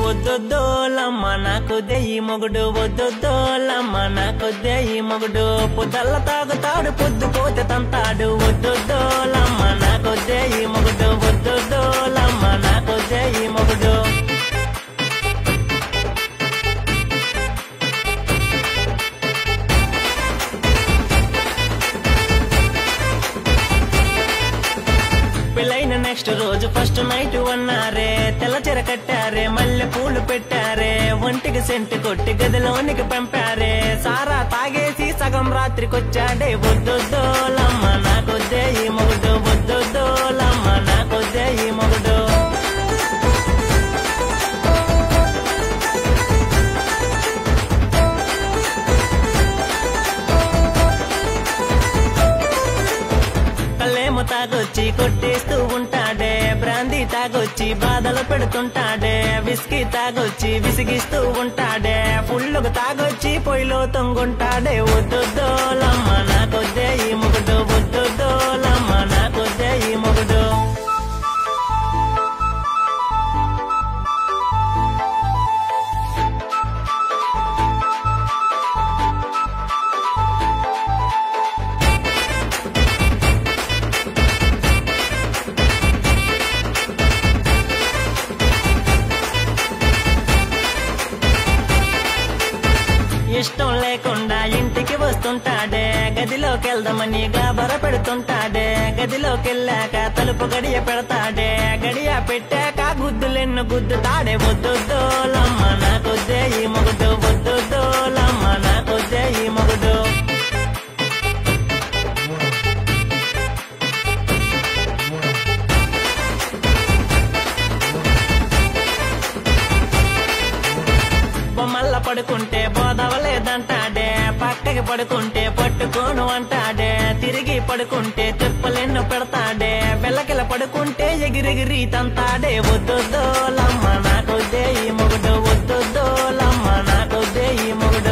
వద్దొద్దోలమ్మ నాకు దెయ్యి మొగుడు వద్దొద్దోలమ్మ నాకు దెయ్యి మొగుడు పొద్దల్ల తాగుతాడు పొద్దుపోతే తంతాడు వద్దొద్దోలమ్మ నాకు దెయ్యి మొగుడు వద్దొద్దోలమ్మ నాకు దెయ్యి మొగుడు పెళ్ళైన నెక్స్ట్ రోజు ఫస్ట్ నైట్ అన్నారే తెల్ల చీర కట్టారే మల్లె పూలు పెట్టారే ఒంటికి సెంటు కొట్టి గదిలోనికి పంపారే సారా తాగేసి సగం రాత్రికొచ్చాడే వద్దొద్దోలమ్మ నాకొద్దే ఈ మొగుడు వద్దొద్దోలమ్మ నాకొద్దే ఈ మొగుడు కళ్ళేమో తాగొచ్చి కొట్టేస్తూ ఉంటాడే బ్రాందీ తాగొచ్చి బాధలు పెడుతుంటాడే విస్కీ తాగొచ్చి విసిగిస్తూ ఉంటాడే ఫుల్లుగా తాగొచ్చి పొయ్యిలో తొంగుంటాడే వద్దొద్దోలమ్మ నాకొద్దే ఈ మొగుడు వద్దొద్దోలమ్మ నాకొద్దే ఈ మొగుడు ఇష్టం లేకుండా ఇంటికి వస్తుంటాడే గదిలోకి వెళ్దామని గాబర పెడుతుంటాడే గదిలోకి వెళ్ళాక తలుపు గడియ పెడతాడే గడియ పెట్టాక గుద్దులెన్ను గుద్దుతాడే వద్దొద్దోలమ్మ నాకొద్దే ఈ మొగుడు వద్దొద్దోలమ్మ నాకొద్దే ఈ మొగుడు బొమ్మల్ల పడుకుంటే బోధవలేదంటాడే పక్కకి పడుకుంటే పట్టుకోను అంటాడే తిరిగి పడుకుంటే తిప్పలెన్ను పెడతాడే బెల్లకిల పడుకుంటే ఎగిరెగిరి తంతాడే వద్దొద్దోలమ్మ నాకొద్దే ఈ మొగుడు వద్దొద్దోలమ్మ నాకొద్దే ఈ మొగుడు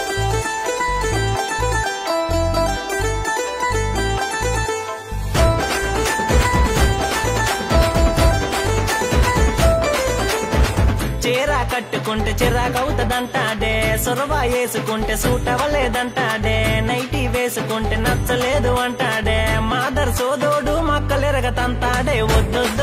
చీర కట్టుకుంటే చిరాకవుతుందంటాడే సొరవ వేసుకుంటే సూట్ అవ్వలేదంటాడే నైటీ వేసుకుంటే నచ్చలేదు అంటాడే మాదర్ సోదోడు మక్కలెరగతంతాడే వద్దొద్దు